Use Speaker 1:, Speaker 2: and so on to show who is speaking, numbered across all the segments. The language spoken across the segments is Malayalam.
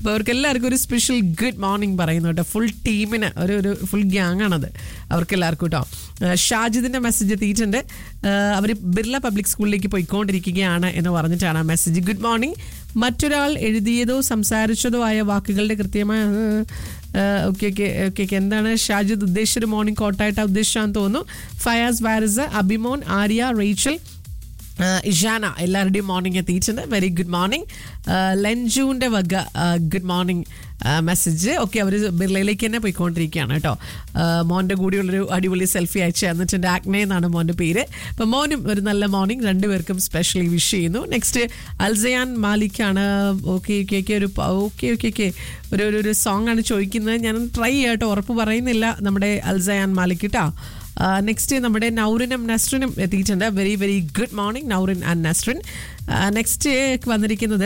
Speaker 1: അപ്പോൾ അവർക്ക് എല്ലാവർക്കും ഒരു സ്പെഷ്യൽ ഗുഡ് മോർണിംഗ് പറയുന്നു കേട്ടോ ഫുൾ ടീമിന് ഒരു ഒരു ഫുൾ ഗ്യാങ് ആണത് അവർക്ക് എല്ലാവർക്കും കേട്ടോ ആ, ഷാജിദിന്റെ മെസ്സേജ് എത്തിയിട്ടുണ്ട് അവർ ബിർള പബ്ലിക് സ്കൂളിലേക്ക് പോയിക്കൊണ്ടിരിക്കുകയാണ് എന്ന് പറഞ്ഞിട്ടാണ് ആ മെസ്സേജ് ഗുഡ് മോർണിംഗ് മറ്റൊരാൾ എഴുതിയതോ സംസാരിച്ചതോ ആയ വാക്കുകളുടെ കൃത്യമായ ഓക്കെ ഓക്കെ ഓക്കെ ഓക്കെ എന്താണ് ഷാജിദ് ഉദ്ദേശിച്ചൊരു മോർണിംഗ് കോട്ടായിട്ട് ഉദ്ദേശിച്ചാന്ന് തോന്നുന്നു ഫയാസ് വാരിസ് അബിമോൻ ആര്യ റേച്ചൽ ആഹ് ഇഷാന എല്ലാവരുടെയും മോർണിംഗ് എത്തിയിട്ടുണ്ട് വെരി ഗുഡ് മോർണിംഗ് ലഞ്ചുവിൻ്റെ വക ഗുഡ് മോർണിംഗ് മെസ്സേജ് ഓക്കെ അവർ ബിർളയിലേക്ക് തന്നെ പോയിക്കൊണ്ടിരിക്കുകയാണ് കേട്ടോ ആഹ് മോൻ്റെ കൂടിയുള്ളൊരു അടിപൊളി സെൽഫി അയച്ചു തന്നിട്ടുണ്ട് ആക്നെ എന്നാണ് മോൻ്റെ പേര് അപ്പം മോനും ഒരു നല്ല മോർണിംഗ് രണ്ടുപേർക്കും സ്പെഷ്യലി വിഷ് ചെയ്യുന്നു നെക്സ്റ്റ് അൽസയാൻ മാലിക്കാണ് ഓക്കെ ഓക്കെ ഓക്കെ ഒരു ഓക്കെ ഓക്കെ ഓക്കെ ഒരു ഒരു- ഒരു സോങ് ആണ് ചോദിക്കുന്നത് ഞാൻ ട്രൈ ചെയ്യട്ടോ ഉറപ്പ് പറയുന്നില്ല നമ്മുടെ അൽസയാൻ മാലിക് കേട്ടോ നെക്സ്റ്റ് നമ്മുടെ നൗറിനും നസ്റിനും എത്തിയിട്ടുണ്ട് very very good morning Naurin and Nasrin next വന്നിരിക്കുന്നത്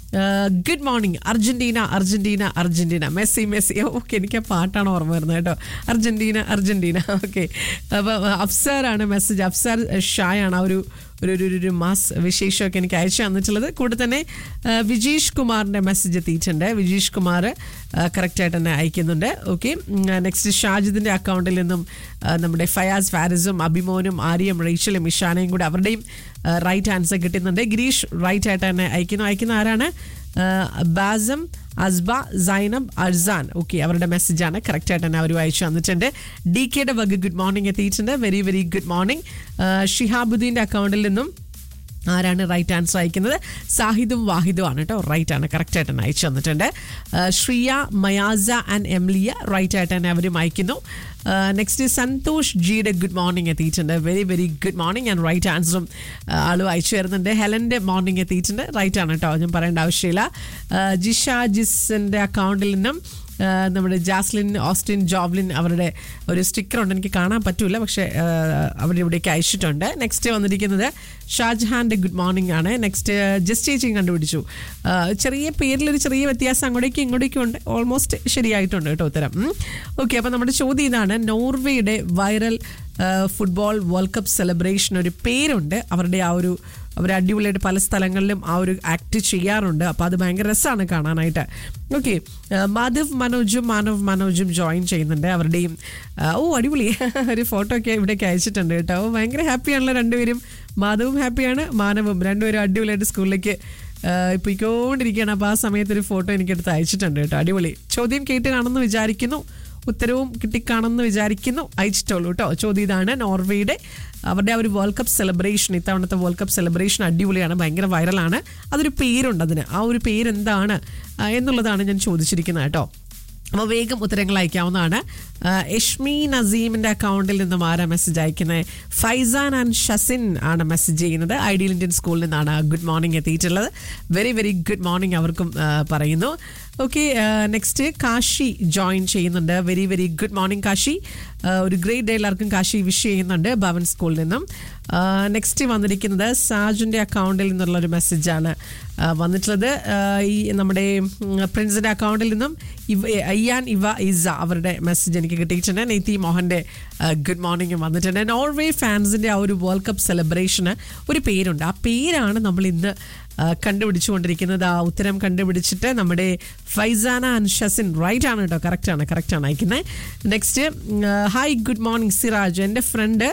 Speaker 1: good morning Argentina Argentina Argentina Messi Messi okay എനിക്ക് ആ പാട്ടാണ് ഓർമ്മ വരുന്നത് കേട്ടോ അർജന്റീന അർജന്റീന ഓക്കെ അപ്പോൾ അഫ്സാറാണ് മെസ്സേജ് അഫ്സാർ ഷായാണ് ആ ഒരു ഒരു ഒരു- ഒരു ഒരു മാസ് വിശേഷമൊക്കെ എനിക്ക് അയച്ചു തന്നിട്ടുള്ളത് കൂടെ തന്നെ ആ, വിജീഷ് കുമാറിൻ്റെ മെസ്സേജ് എത്തിയിട്ടുണ്ട് വിജീഷ് കുമാർ കറക്റ്റായിട്ട് തന്നെ അയക്കുന്നുണ്ട് ഓക്കെ നെക്സ്റ്റ് ഷാജിദിൻ്റെ അക്കൗണ്ടിൽ നിന്നും ആ, നമ്മുടെ ഫയാസ് ഫാരിസും അഭിമോനും ആര്യയും റേച്ചലും ഇഷാനയും കൂടെ അവരുടെയും റൈറ്റ് ആൻസർ കിട്ടുന്നുണ്ട് ഗിരീഷ് റൈറ്റ് ആയിട്ട് തന്നെ അയക്കുന്നു അയക്കുന്ന ആരാണ് ആ, ബാസം അസ്ബ സൈനബ് അർസാൻ ഓക്കെ അവരുടെ മെസ്സേജാണ് കറക്റ്റായിട്ട് തന്നെ അവർ അയച്ചു തന്നിട്ടുണ്ട് ഡി കെയുടെ വക ഗുഡ് മോർണിംഗ് എത്തിയിട്ടുണ്ട് വെരി വെരി ഗുഡ് മോർണിംഗ് ഷിഹാബുദ്ദീൻ്റെ അക്കൗണ്ടിൽ നിന്നും ആരാണ് റൈറ്റ് ആൻസർ അയക്കുന്നത് സാഹിദും വാഹിദും ആണ് കേട്ടോ റൈറ്റ് ആണ് കറക്റ്റ് ആയിട്ട് തന്നെ അയച്ചു തന്നിട്ടുണ്ട് ആ, ശ്രിയ മയാസ ആൻഡ് എംലിയ റൈറ്റ് ആയിട്ട് തന്നെ അവരും അയക്കുന്നു നെക്സ്റ്റ് സന്തോഷ് ജിയുടെ ഗുഡ് മോർണിംഗ് എത്തിയിട്ടുണ്ട് very very good morning and right ആൻസറും ആളും അയച്ചു വരുന്നുണ്ട് ഹെലൻ്റെ മോർണിംഗ് എത്തിയിട്ടുണ്ട് റൈറ്റ് ആണ് കേട്ടോ ഞാൻ പറയേണ്ട ആവശ്യമില്ല ആ, ജിഷ ജിസിൻ്റെ അക്കൗണ്ടിൽ നിന്നും ആ, നമ്മുടെ ജാസ്ലിൻ ഓസ്റ്റിൻ ജോബ്ലിൻ അവരുടെ ഒരു സ്റ്റിക്കർ ഉണ്ട് എനിക്ക് കാണാൻ പറ്റൂല പക്ഷേ ആ, അവർ ഇവിടേക്ക് അയച്ചിട്ടുണ്ട് നെക്സ്റ്റ് വന്നിരിക്കുന്നത് ഷാജഹാന്റെ ഗുഡ് മോർണിംഗ് ആണ് നെക്സ്റ്റ് ജസ്റ്റ് ചേച്ചിയും കണ്ടുപിടിച്ചു ആ, ചെറിയ പേരിലൊരു ചെറിയ വ്യത്യാസം അങ്ങോട്ടേക്കും ഇങ്ങോട്ടേക്കും ഉണ്ട് ഓൾമോസ്റ്റ് ശരിയായിട്ടുണ്ട് കേട്ടോ ഉത്തരം ഓക്കെ അപ്പോൾ നമ്മുടെ ചോദ്യം ഇതാണ് നോർവേയുടെ viral football world cup celebration ഒരു പേരുണ്ട് അവരുടെ ആ ഒരു അവർ അടിപൊളിയായിട്ട് പല സ്ഥലങ്ങളിലും ആ ഒരു ആക്ട് ചെയ്യാറുണ്ട് അപ്പോൾ അത് ഭയങ്കര രസമാണ് കാണാനായിട്ട് ഓക്കെ മാധവ് മനോജും മാനവ് മനോജും ജോയിൻ ചെയ്യുന്നുണ്ട് അവരുടെയും ആ, ഓ അടിപൊളി ഒരു ഫോട്ടോ ഒക്കെ ഇവിടേക്ക് അയച്ചിട്ടുണ്ട് കേട്ടോ ഓ, ഭയങ്കര ഹാപ്പിയാണല്ലോ രണ്ടുപേരും മാധവും ഹാപ്പിയാണ് മാനവും രണ്ടുപേരും അടിപൊളിയായിട്ട് സ്കൂളിലേക്ക് പോയിക്കൊണ്ടിരിക്കുകയാണ് അപ്പോൾ ആ സമയത്ത് ഒരു ഫോട്ടോ എനിക്കെടുത്ത് അയച്ചിട്ടുണ്ട് കേട്ടോ അടിപൊളി ചോദ്യം കേട്ട് കാണുമെന്ന് വിചാരിക്കുന്നു ഉത്തരവും കിട്ടിക്കാണെന്ന് വിചാരിക്കുന്നു അയച്ചിട്ടുള്ളൂ കേട്ടോ ചോദ്യം ഇതാണ് നോർവേയുടെ അവരുടെ ആ ഒരു വേൾഡ് കപ്പ് സെലിബ്രേഷൻ ഇത്തവണത്തെ വേൾഡ് കപ്പ് സെലിബ്രേഷൻ അടിപൊളിയാണ് ഭയങ്കര വൈറലാണ് അതൊരു പേരുണ്ട് അതിന് ആ ഒരു പേരെന്താണ് ആ, എന്നുള്ളതാണ് ഞാൻ ചോദിച്ചിരിക്കുന്നത് കേട്ടോ അപ്പോൾ വേഗം ഉത്തരങ്ങൾ അയക്കാവുന്നതാണ് ആ, യഷ്മി നസീമിൻ്റെ അക്കൗണ്ടിൽ നിന്നും ആരാ മെസ്സേജ് അയക്കുന്നത് ഫൈസാൻ ആൻഡ് ഷസിൻ ആണ് മെസ്സേജ് ചെയ്യുന്നത് ഐഡിയൽ ഇന്ത്യൻ സ്കൂളിൽ നിന്നാണ് ഗുഡ് മോർണിംഗ് എത്തിയിട്ടുള്ളത് വെരി വെരി ഗുഡ് മോർണിംഗ് അവർക്കും ആ, പറയുന്നു ഓക്കെ നെക്സ്റ്റ് കാശി ജോയിൻ ചെയ്യുന്നുണ്ട് very very good morning Kashi ആ, ഒരു ഗ്രേറ്റ് ഡേ എല്ലാവർക്കും കാശി വിഷ് ചെയ്യുന്നുണ്ട് ഭവൻ സ്കൂളിൽ നിന്നും നെക്സ്റ്റ് വന്നിരിക്കുന്നത് സാജുൻ്റെ അക്കൗണ്ടിൽ നിന്നുള്ള ഒരു മെസ്സേജാണ് വന്നിട്ടുള്ളത് ആ, ഈ നമ്മുടെ പ്രിൻസിൻ്റെ അക്കൗണ്ടിൽ നിന്നും ഇവ അയ്യാൻ ഇവ ഇസ അവരുടെ മെസ്സേജ് എനിക്ക് കിട്ടിയിട്ടുണ്ട് നെയ്ത്തി മോഹൻ്റെ ഗുഡ് മോർണിംഗ് വന്നിട്ടുണ്ട് നോർവേ ഫാൻസിൻ്റെ ആ ഒരു വേൾഡ് കപ്പ് സെലിബ്രേഷന് ഒരു പേരുണ്ട് ആ പേരാണ് നമ്മൾ ഇന്ന് ആ, കണ്ടുപിടിച്ചുകൊണ്ടിരിക്കുന്നത് ആ ഉത്തരം കണ്ടുപിടിച്ചിട്ട് നമ്മുടെ ഫൈസാന ആൻഡ് ഷസിൻ റൈറ്റ് ആണ് കേട്ടോ കറക്റ്റ് ആണ് കറക്റ്റ് ആണ് അയക്കുന്നത് next hi good morning Siraj എൻ്റെ ഫ്രണ്ട്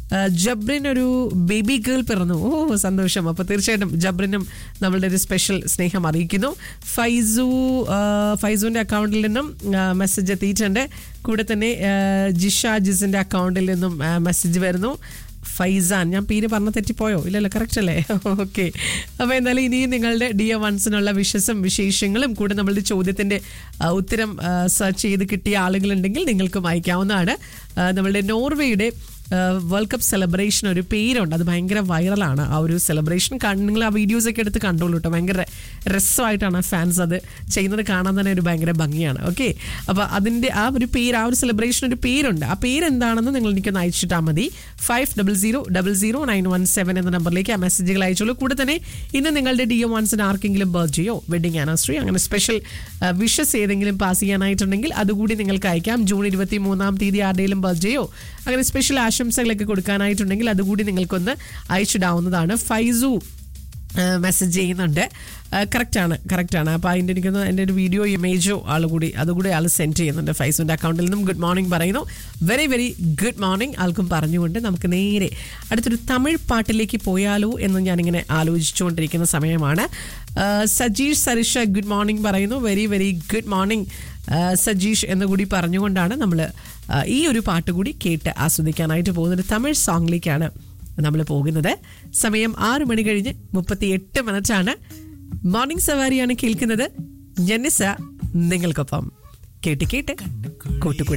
Speaker 1: ജബ്രിൻ ഒരു ബേബി ഗേൾ പിറന്നു ഓ സന്തോഷം അപ്പോൾ തീർച്ചയായിട്ടും ജബ്രിനും നമ്മളുടെ ഒരു സ്പെഷ്യൽ സ്നേഹം അറിയിക്കുന്നു ഫൈസു ആ, ഫൈസുവിൻ്റെ അക്കൗണ്ടിൽ നിന്നും മെസ്സേജ് എത്തിയിട്ടുണ്ട് കൂടെ തന്നെ ആ, ജിഷ ജിസിൻ്റെ അക്കൗണ്ടിൽ നിന്നും മെസ്സേജ് വരുന്നു ഫൈസാൻ ഞാൻ പേര് പറഞ്ഞ തെറ്റിപ്പോയോ ഇല്ലല്ലോ കറക്റ്റ് അല്ലേ ഓക്കെ അപ്പോൾ എന്തായാലും ഇനിയും നിങ്ങളുടെ ഡി എ വൺസിനുള്ള വിഷസും വിശേഷങ്ങളും കൂടെ നമ്മളുടെ ചോദ്യത്തിൻ്റെ ആ, ഉത്തരം സെർച്ച് ചെയ്ത് കിട്ടിയ ആളുകളുണ്ടെങ്കിൽ നിങ്ങൾക്കും അയക്കാവുന്നതാണ് ആ, നമ്മളുടെ നോർവേയുടെ വേൾഡ് കപ്പ് സെലിബ്രേഷൻ ഒരു പേരുണ്ട് അത് ഭയങ്കര വൈറലാണ് ആ ഒരു സെലിബ്രേഷൻ നിങ്ങൾ ആ വീഡിയോസ് ഒക്കെ എടുത്ത് കണ്ടോളൂ കേട്ടോ ഭയങ്കര രസമായിട്ടാണ് ഫാൻസ് അത് ചെയ്യുന്നത് കാണാൻ തന്നെ ഒരു ഭയങ്കര ഭംഗിയാണ് ഓക്കെ അപ്പോൾ അതിൻ്റെ ആ ഒരു പേര് ആ ഒരു സെലിബ്രേഷൻ ഒരു പേരുണ്ട് ആ പേര് എന്താണെന്ന് നിങ്ങൾ എനിക്കൊന്ന് അയച്ചിട്ടാൽ മതി five double zero double zero nine one seven എന്ന നമ്പറിലേക്ക് ആ മെസ്സേജുകൾ അയച്ചോളൂ കൂടെ തന്നെ ഇന്ന് നിങ്ങളുടെ ഡി എം വൺസിന് ആർക്കെങ്കിലും ബർത്ത്ഡേയോ വെഡിങ് ആനിവേഴ്സറി അങ്ങനെ സ്പെഷ്യൽ വിഷസ് ഏതെങ്കിലും പാസ് ചെയ്യാനായിട്ടുണ്ടെങ്കിൽ അതുകൂടി നിങ്ങൾക്ക് അയക്കാം ജൂൺ ഇരുപത്തി മൂന്നാം തീയതി ആരുടെയും ബർത്ത്ഡേയോ അങ്ങനെ സ്പെഷ്യൽ ആശംസകളൊക്കെ കൊടുക്കാനായിട്ടുണ്ടെങ്കിൽ അതുകൂടി നിങ്ങൾക്കൊന്ന് അയച്ചിടാവുന്നതാണ് ഫൈസു മെസ്സേജ് ചെയ്യുന്നുണ്ട് കറക്റ്റാണ് കറക്റ്റാണ് അപ്പോൾ അതിൻ്റെ എനിക്കൊന്ന് എൻ്റെ ഒരു വീഡിയോ ഇമേജോ ആൾ കൂടി അതുകൂടി ആൾ സെൻഡ് ചെയ്യുന്നുണ്ട് ഫൈസുവിൻ്റെ അക്കൗണ്ടിൽ നിന്നും ഗുഡ് മോർണിംഗ് പറയുന്നു വെരി വെരി ഗുഡ് മോർണിംഗ് ആൾക്കും പറഞ്ഞുകൊണ്ട് നമുക്ക് നേരെ അടുത്തൊരു തമിഴ് പാട്ടിലേക്ക് പോയാലോ എന്ന് ഞാനിങ്ങനെ ആലോചിച്ചുകൊണ്ടിരിക്കുന്ന സമയമാണ് ആ, സജീഷ് സരിഷ ഗുഡ് മോർണിംഗ് പറയുന്നു very very good morning Sajeesh എന്ന് കൂടി പറഞ്ഞുകൊണ്ടാണ് നമ്മൾ ഈ ഒരു പാട്ട് കൂടി കേട്ട് ആസ്വദിക്കാനായിട്ട് പോകുന്നത് തമിഴ് സോങ്ങിലേക്കാണ് നമ്മൾ പോകുന്നത് സമയം ആറു മണി കഴിഞ്ഞ് മുപ്പത്തി എട്ട് മിനിറ്റാണ് മോർണിംഗ് സവാരിയാണ് കേൾക്കുന്നത് ജനിസ നിങ്ങൾക്കൊപ്പം കേട്ട് കേട്ട് കൂട്ടുകൂടാം